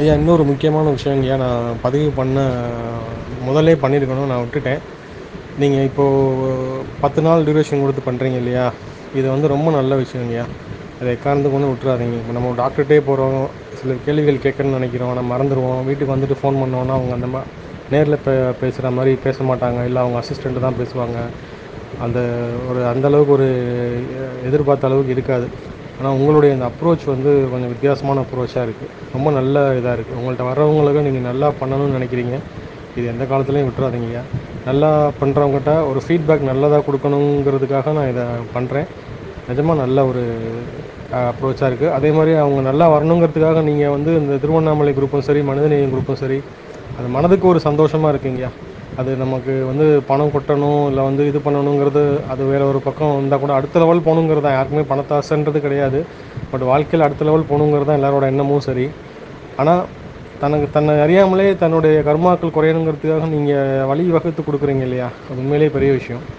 ஐயா இன்னொரு முக்கியமான விஷயங்கய்யா நான் பதிவு பண்ண முதல்லே பண்ணியிருக்கணும் நான் விட்டுட்டேன் நீங்கள் இப்போது பத்து நாள் டியூரேஷன் கொடுத்து பண்ணுறீங்க இல்லையா இது வந்து ரொம்ப நல்ல விஷயங்கய்யா அதை எக்காரணத்துக்கு கொண்டும் விட்றாதீங்க இப்போ நம்ம டாக்டர்கிட்டே போகிறோம் சில கேள்விகள் கேட்கணும்னு நினைக்கிறோம் ஆனால் மறந்துடுவோம் வீட்டுக்கு வந்துட்டு ஃபோன் பண்ணோன்னா அவங்க அந்த மா நேரில் பே பேசுகிற மாதிரி பேச மாட்டாங்க இல்லை அவங்க அசிஸ்டண்ட்டு தான் பேசுவாங்க அந்த ஒரு அந்த அளவுக்கு ஒரு எதிர்பார்த்த அளவுக்கு இருக்காது ஆனால் உங்களுடைய இந்த அப்ரோச் வந்து கொஞ்சம் வித்தியாசமான அப்ரோச்சாக இருக்குது ரொம்ப நல்ல இதாக இருக்குது உங்கள்கிட்ட வர்றவங்களுக்கு நீங்கள் நல்லா பண்ணணும்னு நினைக்கிறீங்க இது எந்த காலத்துலேயும் விட்டுறாதீங்கய்யா நல்லா பண்ணுறவங்கட்ட ஒரு ஃபீட்பேக் நல்லதாக கொடுக்கணுங்கிறதுக்காக நான் இதை பண்ணுறேன் நிஜமா நல்ல ஒரு அப்ரோச்சாக இருக்குது அதே மாதிரி அவங்க நல்லா வரணுங்கிறதுக்காக நீங்கள் வந்து இந்த திருவண்ணாமலை குரூப்பும் சரி மனிதநேயம் குரூப்பும் சரி அது மனதுக்கு ஒரு சந்தோஷமாக இருக்குங்கய்யா அது நமக்கு வந்து பணம் கொட்டணும் இல்லை வந்து இது பண்ணணுங்கிறது அது வேறு ஒரு பக்கம் வந்தால் கூட அடுத்த லெவல் போகணுங்கிறது தான் யாருக்குமே பணத்தாசைன்றது கிடையாது பட் வாழ்க்கையில் அடுத்த லெவல் போகணுங்கிறது தான் எல்லாரோட எண்ணமும் சரி ஆனால் தனக்கு தன்னை அறியாமலே தன்னுடைய கர்மாக்கள் குறையணுங்கிறதுக்காக நீங்கள் வழி வகுத்து கொடுக்குறீங்க இல்லையா அது உண்மையிலேயே பெரிய விஷயம்